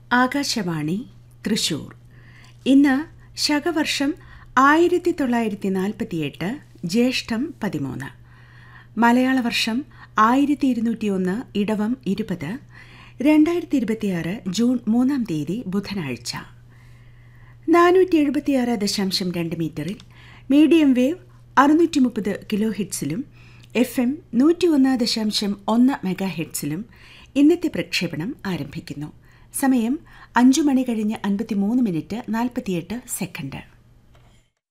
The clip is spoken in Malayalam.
ആകാശവാണി തൃശൂർ ഇന്ന് ശകവർഷം ആയിരത്തി തൊള്ളായിരത്തി നാൽപ്പത്തിയെട്ട് ജ്യേഷ്ഠം പതിമൂന്ന് മലയാള വർഷം ആയിരത്തി ഇരുന്നൂറ്റിയൊന്ന് ഇടവം ഇരുപത് രണ്ടായിരത്തി ഇരുപത്തിയാറ് ജൂൺ മൂന്നാം തീയതി ബുധനാഴ്ച നാനൂറ്റി എഴുപത്തിയാറ് ദശാംശം രണ്ട് മീറ്ററിൽ മീഡിയം വേവ് അറുന്നൂറ്റി മുപ്പത് കിലോ ഹിറ്റ്സിലും എഫ് എം നൂറ്റി ഒന്ന് ദശാംശം ഒന്ന് മെഗാ ഹെഡ്സിലും ഇന്നത്തെ പ്രക്ഷേപണം ആരംഭിക്കുന്നു സമയം അഞ്ചു മണി കഴിഞ്ഞ് അൻപത്തിമൂന്ന് മിനിറ്റ് നാൽപ്പത്തിയെട്ട് സെക്കൻഡ്